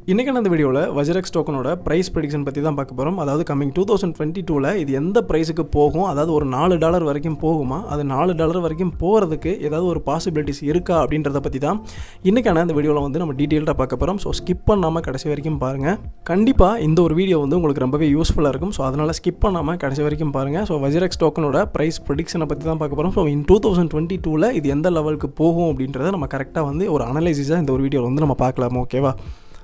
இன்றைக்கான அந்த வீடியோவில் வஜ்ரெக்ஸ் டோக்கனோட ப்ரைஸ் ப்ரெடிக்ஷன் பற்றி தான் பார்க்க போகிறோம் அதாவது கம்மிங் டூ தௌசண்ட் டுவெண்ட்டி டூவில் இது எந்த ப்ரைஸுக்கு போகும் அதாவது ஒரு நாலு டாலர் வரைக்கும் போகுமா அது நாலு டாலர் வரைக்கும் போகிறதுக்கு ஏதாவது ஒரு பாசிபிலிட்டிஸ் இருக்கா அப்படின்றத பற்றி தான் இன்றைக்கான அந்த வீடியோவில் வந்து நம்ம டீட்டெயில்டாக பார்க்க போகிறோம் ஸோ ஸ்கிப் பண்ணாமல் கடைசி வரைக்கும் பாருங்கள் கண்டிப்பாக இந்த ஒரு வீடியோ வந்து உங்களுக்கு ரொம்பவே யூஸ்ஃபுல்லாக இருக்கும் ஸோ அதனால் ஸ்கிப் பண்ணாமல் கடைசி வரைக்கும் பாருங்கள் ஸோ வஜ்ரெக்ஸ் டோக்கனோட ப்ரைஸ் ப்ரெடிக்ஷனை பற்றி தான் பார்க்க போகிறோம் so in two thousand twenty டூவில் இது எந்த லெவலுக்கு போகும் அப்படின்றத நம்ம கரெக்டாக வந்து ஒரு அனலைசிஸாக இந்த ஒரு வீடியோவில் வந்து நம்ம பார்க்கலாம் ஓகேவா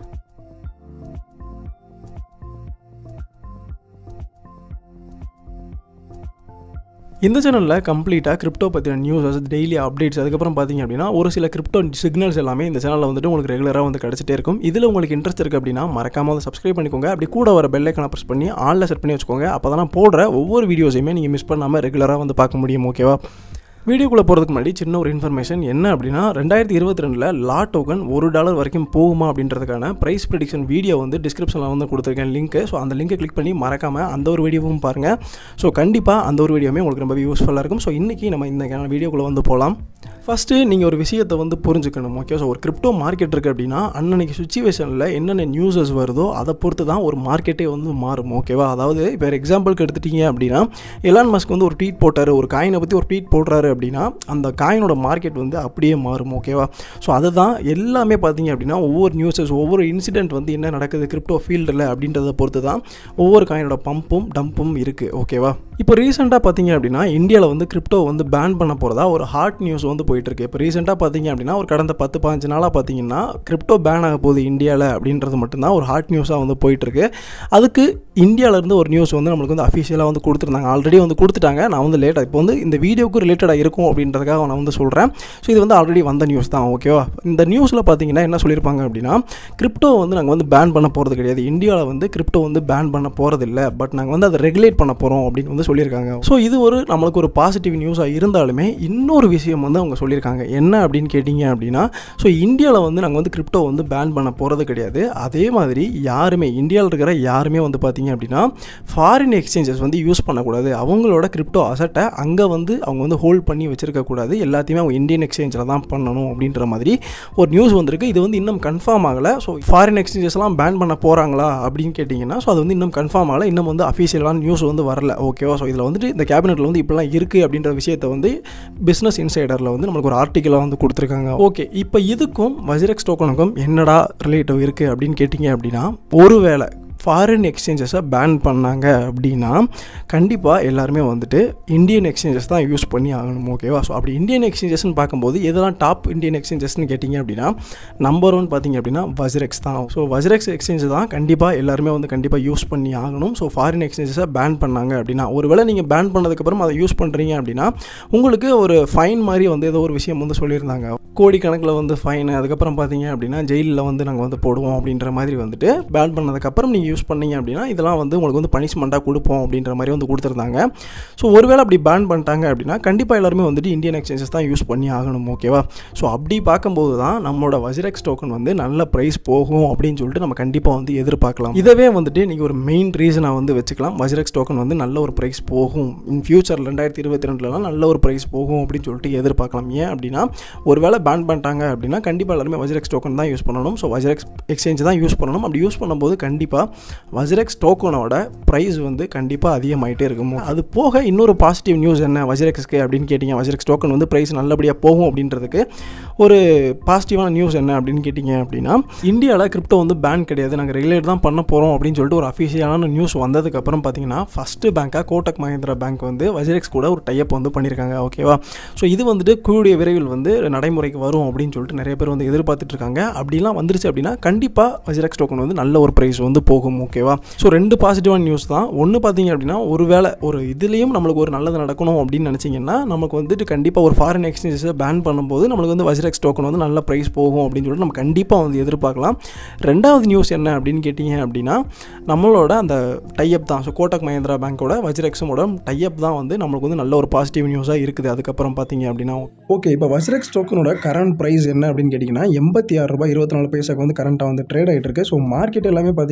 இந்த சேனலில் கம்ப்ளீட்டாக கிரிப்டோ பற்றின நியூஸஸ் டெய்லி அப்டேட்ஸ் அதுக்கப்புறம் பார்த்தீங்க அப்படின்னா ஒரு சில கிரிப்டோ சிக்னல்ஸ் எல்லாமே இந்த சேனலில் வந்துட்டு உங்களுக்கு ரெகுலராக வந்து கிடச்சிட்டே இருக்கும் இதில் உங்களுக்கு இன்ட்ரெஸ்ட் இருக்குது அப்படின்னா மறக்காம வந்து சப்ஸ்கிரைப் பண்ணிக்கோங்க அப்படி கூட வர பெல்லைக்கான ப்ரெஸ் பண்ணி ஆளில் செட் பண்ணி வச்சுக்கோங்க அப்போ தான் போடுற ஒவ்வொரு வீடியோஸையுமே நீங்கள் மிஸ் பண்ணாமல் ரெகுலராக வந்து பார்க்க முடியும் ஓகேவா வீடியோக்குள்ளே போகிறதுக்கு முன்னாடி சின்ன ஒரு இன்ஃபர்மேஷன் என்ன அப்படின்னா ரெண்டாயிரத்தி இருபத்தி ரெண்டில் லா டோக்கன் ஒரு டாலர் வரைக்கும் போகுமா அப்படின்றதுக்கான ப்ரைஸ் ப்ரெடிக்ஷன் வீடியோ வந்து டிஸ்கிரிப்ஷனில் வந்து கொடுத்துருக்கேன் லிங்க்கு ஸோ அந்த லிங்கை கிளிக் பண்ணி மறக்காமல் அந்த ஒரு வீடியோவும் பாருங்கள் ஸோ கண்டிப்பாக அந்த ஒரு வீடியோமே உங்களுக்கு ரொம்ப யூஸ்ஃபுல்லாக இருக்கும் ஸோ இன்றைக்கி நம்ம இந்த வீடியோக்குள்ளே வந்து போகலாம் ஃபஸ்ட்டு நீங்கள் ஒரு விஷயத்தை வந்து புரிஞ்சுக்கணும் ஓகே ஸோ ஒரு கிரிப்டோ மார்க்கெட் இருக்குது அப்படின்னா அன்னன்னைக்கு சுச்சுவேஷனில் என்னென்ன நியூஸஸ் வருதோ அதை பொறுத்து தான் ஒரு மார்க்கெட்டே வந்து மாறும் ஓகேவா அதாவது இப்போ எக்ஸாம்பிளுக்கு எடுத்துட்டீங்க அப்படின்னா எலான் மஸ்க் வந்து ஒரு ட்வீட் போட்டார் ஒரு காயினை பற்றி ஒரு ட்வீட் போடுறாரு அப்படின்னா அந்த காயினோட மார்க்கெட் வந்து அப்படியே மாறும் ஓகேவா ஸோ அதுதான் எல்லாமே பார்த்தீங்க அப்படின்னா ஒவ்வொரு நியூஸஸ் ஒவ்வொரு இன்சிடென்ட் வந்து என்ன நடக்குது கிரிப்டோ ஃபீல்டில் அப்படின்றத பொறுத்து தான் ஒவ்வொரு காயினோட பம்பும் டம்பும் இருக்குது ஓகேவா இப்போ ரீசெண்டாக பார்த்தீங்க அப்படின்னா இந்தியாவில் வந்து கிரிப்டோ வந்து பேன் பண்ண போகிறதா ஒரு ஹாட் நியூஸ் வந்து போயிட்டுருக்கு இப்போ ரீசெண்டாக பார்த்தீங்க அப்படின்னா ஒரு கடந்த பத்து பதினஞ்சு நாளாக பார்த்தீங்கன்னா கிரிப்டோ பேன் ஆக போகுது இந்தியாவில் அப்படின்றது மட்டும்தான் ஒரு ஹாட் நியூஸாக வந்து போயிட்டுருக்கு அதுக்கு இந்தியாவிலேருந்து ஒரு நியூஸ் வந்து நம்மளுக்கு வந்து அஃபிஷியலாக வந்து கொடுத்துருந்தாங்க ஆல்ரெடி வந்து கொடுத்துட்டாங்க நான் வந்து லேட்டாக இப்போ வந்து இந்த வீடியோக்கு ரிலேட்டடாக இருக்கும் அப்படின்றதுக்காக நான் வந்து சொல்கிறேன் ஸோ இது வந்து ஆல்ரெடி வந்த நியூஸ் தான் ஓகேவா இந்த நியூஸில் பார்த்தீங்கன்னா என்ன சொல்லியிருப்பாங்க அப்படின்னா கிரிப்டோ வந்து நாங்கள் வந்து பேன் பண்ண போகிறது கிடையாது இந்தியாவில் வந்து கிரிப்டோ வந்து பேன் பண்ண போகிறது இல்லை பட் நாங்கள் வந்து அதை ரெகுலேட் பண்ண போகிறோம் அப்படின்னு வந்து சொல்லியிருக்காங்க ஸோ இது ஒரு நம்மளுக்கு ஒரு பாசிட்டிவ் நியூஸாக இருந்தாலுமே இன்னொரு விஷயம் வந்து அவங்க சொல்லியிருக்காங்க என்ன அப்படின்னு கேட்டிங்க அப்படின்னா ஸோ இந்தியாவில் வந்து நாங்கள் வந்து கிரிப்டோ வந்து பேன் பண்ண போகிறது கிடையாது அதே மாதிரி யாருமே இந்தியாவில் இருக்கிற யாருமே வந்து பார்த்தீங்க அப்படின்னா ஃபாரின் எக்ஸ்சேஞ்சஸ் வந்து யூஸ் பண்ணக்கூடாது அவங்களோட கிரிப்டோ அசட்டை அங்கே வந்து அவங்க வந்து ஹோல்ட் பண்ணி வச்சுருக்கக்கூடாது எல்லாத்தையுமே அவங்க இந்தியன் எக்ஸ்சேஞ்சில் தான் பண்ணணும் அப்படின்ற மாதிரி ஒரு நியூஸ் வந்திருக்கு இது வந்து இன்னும் கன்ஃபார்ம் ஆகலை ஸோ ஃபாரின் எக்ஸ்சேஞ்சஸ்லாம் பேன் பண்ண போகிறாங்களா அப்படின்னு கேட்டிங்கன்னா ஸோ அது வந்து இன்னும் கன்ஃபார்ம் ஆகலை இன்னும் வந்து அஃபீஷியலான நியூஸ் வந்து வரல ஓகேவா ஸோ இதில் வந்துட்டு இந்த கேபினெட்டில் வந்து இப்படிலாம் இருக்குது அப்படின்ற விஷயத்தை வந்து பிஸ்னஸ் இன்சைடரில் வந்து நம்மளுக்கு ஒரு ஆர்டிக்கலாக வந்து கொடுத்துருக்காங்க ஓகே இப்போ இதுக்கும் வஜிரெக்ஸ் டோக்கனுக்கும் என்னடா ரிலேட்டிவ் இருக்குது அப்படின்னு கேட்டிங்க அப்படின்னா ஒருவேளை ஃபாரின் எக்ஸ்சேஞ்சஸை பேன் பண்ணாங்க அப்படின்னா கண்டிப்பாக எல்லாருமே வந்துட்டு இந்தியன் எக்ஸ்சேஞ்சஸ் தான் யூஸ் பண்ணி ஆகணும் ஓகேவா ஸோ அப்படி இந்தியன் எக்ஸ்சேஞ்சஸ்னு பார்க்கும்போது எதெல்லாம் டாப் இந்தியன் எக்ஸ்சேஞ்சஸ்னு கேட்டிங்க அப்படின்னா நம்பர் ஒன் பார்த்தீங்க அப்படின்னா வஜ்ரெக்ஸ் தான் ஸோ வஜ்ரெக்ஸ் எக்ஸ்சேஞ்ச் தான் கண்டிப்பாக எல்லாருமே வந்து கண்டிப்பாக யூஸ் பண்ணி ஆகணும் ஸோ ஃபாரின் எக்ஸ்சேஞ்சஸை பேன் பண்ணாங்க அப்படின்னா ஒருவேளை நீங்கள் பேன் பண்ணதுக்கப்புறம் அதை யூஸ் பண்ணுறீங்க அப்படின்னா உங்களுக்கு ஒரு ஃபைன் மாதிரி வந்து ஏதோ ஒரு விஷயம் வந்து சொல்லியிருந்தாங்க கோடிக்கணக்கில் வந்து ஃபைன் அதுக்கப்புறம் பார்த்தீங்க அப்படின்னா ஜெயிலில் வந்து நாங்கள் வந்து போடுவோம் அப்படின்ற மாதிரி வந்துட்டு பேன் பண்ணதுக்கப்புறம் நீங்கள் யூஸ் பண்ணீங்க அப்படின்னா இதெல்லாம் வந்து உங்களுக்கு வந்து பனிஷ்மெண்ட்டாக கொடுப்போம் அப்படின்ற மாதிரி வந்து கொடுத்துருந்தாங்க ஸோ ஒருவேளை அப்படி பேன் பண்ணிட்டாங்க அப்படின்னா கண்டிப்பாக எல்லாருமே வந்துட்டு இந்தியன் எக்ஸ்சேஞ்சஸ் தான் யூஸ் பண்ணி ஆகணும் ஓகேவா ஸோ அப்படி பார்க்கும்போது தான் நம்மளோட வஜிரெக்ஸ் டோக்கன் வந்து நல்ல ப்ரைஸ் போகும் அப்படின்னு சொல்லிட்டு நம்ம கண்டிப்பாக வந்து எதிர்பார்க்கலாம் இதவே வந்துட்டு நீங்கள் ஒரு மெயின் ரீசனாக வந்து வச்சுக்கலாம் வஜிரெக்ஸ் டோக்கன் வந்து நல்ல ஒரு ப்ரைஸ் போகும் இன் ஃபியூச்சர் ரெண்டாயிரத்தி இருபத்தி ரெண்டுலலாம் நல்ல ஒரு ப்ரைஸ் போகும் அப்படின்னு சொல்லிட்டு எதிர்பார்க்கலாம் ஏன் அப்படின்னா ஒருவேளை பேன் பண்ணிட்டாங்க அப்படின்னா கண்டிப்பாக எல்லாருமே வஜிரெக்ஸ் டோக்கன் தான் யூஸ் பண்ணணும் ஸோ வஜிரெக்ஸ் எக்ஸ்சேஞ்ச் தான் யூஸ் பண்ணணும் அப்படி யூஸ் பண்ணும்போது கண்டிப்பாக வஜ்ரெக்ஸ் டோக்கனோட ப்ரைஸ் வந்து கண்டிப்பாக அதிகமாகிட்டே இருக்கும் அது போக இன்னொரு பாசிட்டிவ் நியூஸ் என்ன வஜ்ரெக்ஸ்க்கு அப்படின்னு கேட்டிங்க வஜ்ரெக்ஸ் டோக்கன் வந்து ப்ரைஸ் நல்லபடியாக போகும் அப்படின்றதுக்கு ஒரு பாசிட்டிவான நியூஸ் என்ன அப்படின்னு கேட்டிங்க அப்படின்னா இந்தியாவில் கிரிப்டோ வந்து பேன் கிடையாது நாங்கள் ரெகுலேட் தான் பண்ண போகிறோம் அப்படின்னு சொல்லிட்டு ஒரு அஃபிஷியலான நியூஸ் வந்ததுக்கப்புறம் பார்த்தீங்கன்னா ஃபஸ்ட்டு பேங்காக கோட்டக் மஹேந்திரா பேங்க் வந்து வஜ்ரெக்ஸ் கூட ஒரு டைப் வந்து பண்ணியிருக்காங்க ஓகேவா ஸோ இது வந்துட்டு கூடிய விரைவில் வந்து நடைமுறைக்கு வரும் அப்படின்னு சொல்லிட்டு நிறைய பேர் வந்து எதிர்பார்த்துட்டு இருக்காங்க அப்படிலாம் வந்துருச்சு அப்படின்னா கண்டிப்பாக வஜ்ரெக்ஸ் டோக்கன் வந்து நல்ல ஒரு ப்ரைஸ் வந்து போகும் ஓகேவா ஸோ ரெண்டு பாசிட்டிவான நியூஸ் தான் ஒன்று பார்த்தீங்க அப்படின்னா ஒரு வேளை ஒரு இதுலேயும் நம்மளுக்கு ஒரு நல்லது நடக்கணும் அப்படின்னு நினச்சிங்கன்னா நமக்கு வந்துட்டு கண்டிப்பாக ஒரு ஃபாரின் எக்ஸ்சேஞ்சஸை பேன் பண்ணும்போது நம்மளுக்கு வந்து வஜ்ரெக்ஸ் டோக்கன் வந்து நல்ல ப்ரைஸ் போகும் அப்படின்னு சொல்லிட்டு நம்ம கண்டிப்பாக வந்து எதிர்பார்க்கலாம் ரெண்டாவது நியூஸ் என்ன அப்படின்னு கேட்டிங்க அப்படின்னா நம்மளோட அந்த டைப் தான் ஸோ கோட்டக் மஹேந்திரா பேங்க்கோட வஜ்ரெக்ஸமோட டைப் தான் வந்து நம்மளுக்கு வந்து நல்ல ஒரு பாசிட்டிவ் நியூஸாக இருக்குது அதுக்கப்புறம் பார்த்தீங்க அப்படின்னா ஓகே இப்போ வஜ்ரெக்ஸ் டோக்கனோட கரண்ட் ப்ரைஸ் என்ன அப்படின்னு கேட்டிங்கன்னா எண்பத்தி ஆறு ரூபாய் இருபத்தி நாலு பைசாக்கு வந்து கரண்ட்டாக வந்து ட்ரேட் ஆகிட்டு இருக்கு ஸோ மார்க்கெட் எல்லாமே பார்த்தீங்க அப்படின்னா நல்ல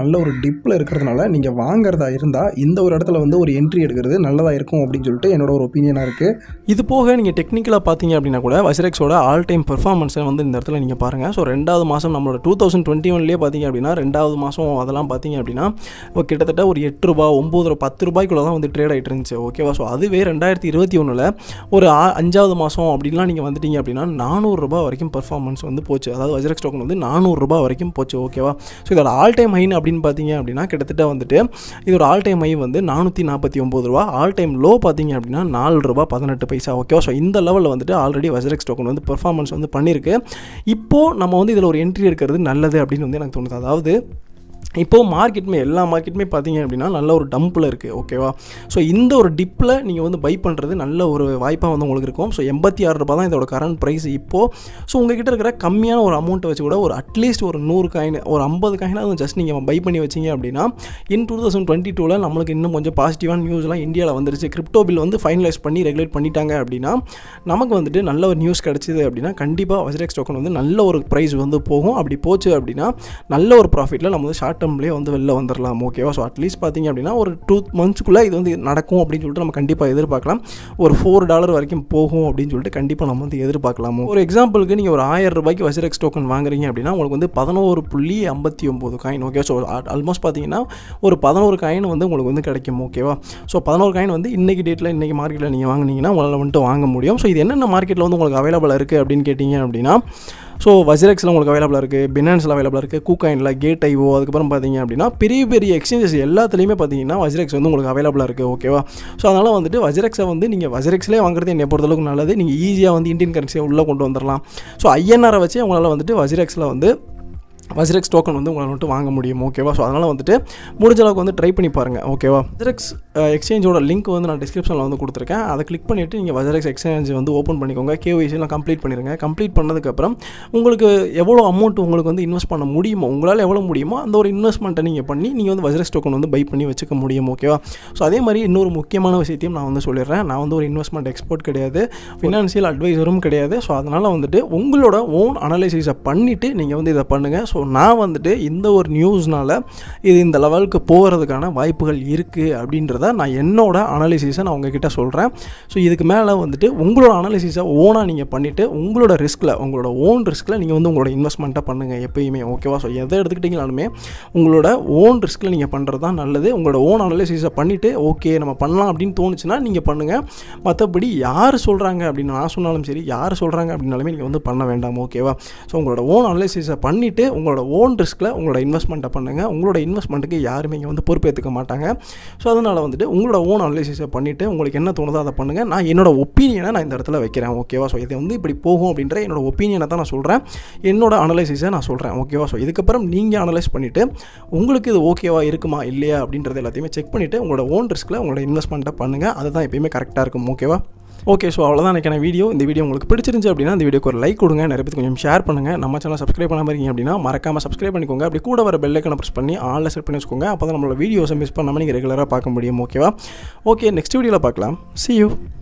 நல்ல ஒரு டிப்பில் இருக்கிறதுனால நீங்கள் வாங்குறதா இருந்தால் இந்த ஒரு இடத்துல வந்து ஒரு என்ட்ரி எடுக்கிறது நல்லதாக இருக்கும் அப்படின்னு சொல்லிட்டு என்னோட ஒரு ஒப்பீனியனாக இருக்குது இது போக நீங்கள் டெக்னிக்கலாக பார்த்தீங்க அப்படின்னா கூட வசிரெக்ஸோட ஆல் டைம் பெர்ஃபார்மன்ஸை வந்து இந்த இடத்துல நீங்கள் பாருங்கள் ஸோ ரெண்டாவது மாதம் நம்மளோட டூ தௌசண்ட் டுவெண்ட்டி ஒன்லேயே பார்த்தீங்க அப்படின்னா ரெண்டாவது மாதம் அதெல்லாம் பார்த்தீங்க அப்படின்னா இப்போ கிட்டத்தட்ட ஒரு எட்டு ரூபா ஒம்பது ரூபா பத்து ரூபாய்க்குள்ள தான் வந்து ட்ரேட் ஆகிட்டு இருந்துச்சு ஓகேவா ஸோ அதுவே ரெண்டாயிரத்தி இருபத்தி ஒன்றில் ஒரு ஆ- அஞ்சாவது மாதம் அப்படின்லாம் நீங்கள் வந்துட்டீங்க அப்படின்னா நானூறுரூபா வரைக்கும் பெர்ஃபார்மன்ஸ் வந்து போச்சு அதாவது வஜ்ரக்ஸ் டோக்கன் வந்து நானூறுரூபா வரைக்கும் போச்சு ஓகேவா ஸோ இதோட ஆல் டைம் ஹைன் அப்படின்னு பார்த்தீங்க அப்படின்னா கிட்டத்தட்ட வந்துட்டு இதோட ஆல் டைம் ஹை வந்து நானூற்றி நாற்பத்தி ஒம்பது ரூபா ஆல் டைம் லோ பார்த்தீங்க அப்படின்னா நாலு ரூபா பதினெட்டு பைசா ஓகேவா ஸோ இந்த லெவலில் வந்துட்டு ஆல்ரெடி வஜ்ரக்ஸ் டோக்கன் வந்து பெர்ஃபார்மன்ஸ் வந்து பண்ணியிருக்கு இப்போது நம்ம வந்து இதில் ஒரு என்ட்ரி எடுக்கிறது நல்லது அப்படின்னு வந்து எனக்கு தோணுது அதாவது இப்போது மார்க்கெட்டுமே எல்லா மார்க்கெட்டுமே பார்த்தீங்க அப்படின்னா நல்ல ஒரு டம்பில் இருக்குது ஓகேவா ஸோ இந்த ஒரு டிப்பில் நீங்கள் வந்து பை பண்ணுறது நல்ல ஒரு வாய்ப்பாக வந்து உங்களுக்கு இருக்கும் ஸோ எண்பத்தி ஆறு ரூபாய் தான் இதோட கரண்ட் ப்ரைஸ் இப்போது ஸோ உங்ககிட்ட இருக்கிற கம்மியான ஒரு அமௌண்ட்டை வச்சு கூட ஒரு அட்லீஸ்ட் ஒரு நூறு காயின் ஒரு ஐம்பது காயினாவது ஜஸ்ட் நீங்கள் பை பண்ணி வச்சிங்க அப்படின்னா இன் டூ தௌசண்ட் டுவெண்ட்டி டூவில் நம்மளுக்கு இன்னும் கொஞ்சம் பாசிட்டிவான நியூஸ்லாம் இந்தியாவில் வந்துருச்சு கிரிப்டோ பில் வந்து ஃபைனலைஸ் பண்ணி ரெகுலேட் பண்ணிட்டாங்க அப்படின்னா நமக்கு வந்துட்டு நல்ல ஒரு நியூஸ் கிடச்சிது அப்படின்னா கண்டிப்பாக வஜ்ரெக்ஸ் டோக்கன் வந்து நல்ல ஒரு ப்ரைஸ் வந்து போகும் அப்படி போச்சு அப்படின்னா நல்ல ஒரு ப்ராஃபிட்டில் நம்ம வந்து ஷார்ட் டேர்ம்லேயே வந்து வெளில வந்துடலாம் ஓகேவா ஸோ அட்லீஸ்ட் பார்த்தீங்க அப்படின்னா ஒரு டூ மந்த்ஸ்க்குள்ளே இது வந்து நடக்கும் அப்படின்னு சொல்லிட்டு நம்ம கண்டிப்பாக எதிர்பார்க்கலாம் ஒரு ஃபோர் டாலர் வரைக்கும் போகும் அப்படின்னு சொல்லிட்டு கண்டிப்பாக நம்ம வந்து எதிர்பார்க்கலாம் ஒரு எக்ஸாம்பிளுக்கு நீங்கள் ஒரு ஆயிரம் ரூபாய்க்கு வசிரெக்ஸ் டோக்கன் வாங்குறீங்க அப்படின்னா உங்களுக்கு வந்து பதினோரு புள்ளி ஐம்பத்தி ஒம்பது காயின் ஓகே ஸோ ஆல்மோஸ்ட் பார்த்தீங்கன்னா ஒரு பதினோரு காயின் வந்து உங்களுக்கு வந்து கிடைக்கும் ஓகேவா ஸோ பதினோரு காயின் வந்து இன்றைக்கி டேட்டில் இன்றைக்கி மார்க்கெட்டில் நீங்கள் வாங்குனீங்கன்னா உங்களால் வந்துட்டு வாங்க முடியும் ஸோ இது என்னென்ன மார்க்கெட்டில் வந்து உங்களுக்கு அவைலபிளாக இருக்குது அப்படின்னு கேட்டிங்க அப்படின்னா ஸோ வஜிரெக்ஸில் உங்களுக்கு அவைலபிளாக இருக்குது பினான்ஸில் அவைலபிளாக இருக்குது கூகாயினில் கேட் ஐஓ அதுக்கப்புறம் பார்த்தீங்க அப்படின்னா பெரிய பெரிய எக்ஸ்சேஞ்சஸ் எல்லாத்துலேயுமே பார்த்தீங்கன்னா வஜிரெக்ஸ் வந்து உங்களுக்கு அவைலபிளாக இருக்குது ஓகேவா ஸோ அதனால் வந்துட்டு வஜிரெக்ஸை வந்து நீங்கள் வஜிரெக்ஸ்லேயே வாங்குறது என்னை பொறுத்தளவுக்கு நல்லது நீங்கள் ஈஸியாக வந்து இந்தியன் கரன்சியை உள்ளே கொண்டு வந்துடலாம் ஸோ ஐஎன்ஆரை வச்சு உங்களால் வந்துட்டு வஜிரெக்ஸில் வந்து வஜிரெக்ஸ் டோக்கன் வந்து உங்களால் வந்துட்டு வாங்க முடியும் ஓகேவா ஸோ அதனால் வந்துட்டு முடிஞ்ச அளவுக்கு வந்து ட்ரை பண்ணி பாருங்கள் ஓகேவா வஜிரெக்ஸ் எக்ஸ்சேஞ்சோட லிங்க் வந்து நான் டிஸ்கிரிப்ஷனில் வந்து கொடுத்துருக்கேன் அதை கிளிக் பண்ணிவிட்டு நீங்கள் வஜிரெக்ஸ் எக்ஸ்சேஞ்ச் வந்து ஓப்பன் பண்ணிக்கோங்க கேஒய்சிலாம் கம்ப்ளீட் பண்ணிடுங்க கம்ப்ளீட் பண்ணதுக்கப்புறம் உங்களுக்கு எவ்வளோ அமௌண்ட் உங்களுக்கு வந்து இன்வெஸ்ட் பண்ண முடியுமோ உங்களால் எவ்வளோ முடியுமோ அந்த ஒரு இன்வெஸ்ட்மெண்ட்டை நீங்கள் பண்ணி நீங்கள் வந்து வஜிரெக்ஸ் டோக்கன் வந்து பை பண்ணி வச்சுக்க முடியும் ஓகேவா ஸோ அதே மாதிரி இன்னொரு முக்கியமான விஷயத்தையும் நான் வந்து சொல்லிடுறேன் நான் வந்து ஒரு இன்வெஸ்ட்மெண்ட் எக்ஸ்போர்ட் கிடையாது ஃபினான்ஷியல் அட்வைசரும் கிடையாது ஸோ அதனால் வந்துட்டு உங்களோட ஓன் அனலைசிஸை பண்ணிவிட்டு நீங்கள் வந்து இதை பண்ணுங்கள் ஸோ நான் வந்துட்டு இந்த ஒரு நியூஸ்னால் இது இந்த லெவலுக்கு போகிறதுக்கான வாய்ப்புகள் இருக்குது அப்படின்றத நான் என்னோட அனாலிசிஸை நான் உங்ககிட்ட சொல்கிறேன் ஸோ இதுக்கு மேலே வந்துட்டு உங்களோட அனாலிசிஸை ஓனாக நீங்கள் பண்ணிவிட்டு உங்களோட ரிஸ்கில் உங்களோட ஓன் ரிஸ்கில் நீங்கள் வந்து உங்களோட இன்வெஸ்ட்மெண்ட்டை பண்ணுங்கள் எப்பயுமே ஓகேவா ஸோ எதை எடுத்துக்கிட்டிங்கனாலுமே உங்களோட ஓன் ரிஸ்கில் நீங்கள் பண்ணுறது தான் நல்லது உங்களோட ஓன் அனாலிசிஸை பண்ணிவிட்டு ஓகே நம்ம பண்ணலாம் அப்படின்னு தோணுச்சுன்னா நீங்கள் பண்ணுங்கள் மற்றபடி யார் சொல்கிறாங்க அப்படின்னு நான் சொன்னாலும் சரி யார் சொல்கிறாங்க அப்படின்னாலுமே நீங்கள் வந்து பண்ண வேண்டாம் ஓகேவா ஸோ உங்களோட ஓன் அனலைசிஸை பண்ணிவிட்டு உங்களோட ஓன் ரிஸ்கில் உங்களோட இன்வெஸ்ட்மெண்ட்டை பண்ணுங்கள் உங்களோட இன்வெஸ்ட்மெண்ட்டுக்கு யாருமே இங்கே வந்து பொறுப்பேற்றுக்க மாட்டாங்க ஸோ அதனால் வந்துட்டு உங்களோட ஓன் அனலைசிஸை பண்ணிவிட்டு உங்களுக்கு என்ன தோணுதோ அதை பண்ணுங்கள் நான் என்னோட ஒப்பீனியனை நான் இந்த இடத்துல வைக்கிறேன் ஓகேவா ஸோ இது வந்து இப்படி போகும் அப்படின்ற என்னோட ஒப்பீனியனை தான் நான் சொல்கிறேன் என்னோட அனலைசிஸை நான் சொல்கிறேன் ஓகேவா ஸோ இதுக்கப்புறம் நீங்கள் அனலைஸ் பண்ணிவிட்டு உங்களுக்கு இது ஓகேவா இருக்குமா இல்லையா அப்படின்றது எல்லாத்தையுமே செக் பண்ணிவிட்டு உங்களோட ஓன் ரிஸ்கில் உங்களோட இன்வெஸ்ட்மெண்ட்டை பண்ணுங்கள் அதுதான் எப்பயுமே கரெக்டாக இருக்கும் ஓகேவா ஓகே ஸோ அவ்வளோதான் எனக்கான வீடியோ இந்த வீடியோ உங்களுக்கு பிடிச்சிருந்துச்சு அப்படின்னா இந்த வீடியோக்கு ஒரு லைக் கொடுங்க நிறைய பேருக்கு கொஞ்சம் ஷேர் பண்ணுங்கள் நம்ம சேனல் சப்ஸ்கிரைப் பண்ணாமல் இருக்கீங்க அப்படின்னா மறக்காமல் சப்ஸ்கிரைப் பண்ணிக்கோங்க அப்படி கூட வர பெல்லைக்கனை ப்ரெஸ் பண்ணி ஆளில் செட் பண்ணி வச்சுக்கோங்க அப்போ தான் நம்மளோட வீடியோஸை மிஸ் பண்ணாமல் நீங்கள் ரெகுலராக பார்க்க முடியும் ஓகேவா ஓகே நெக்ஸ்ட் வீடியோவில் பார்க்கலாம் see you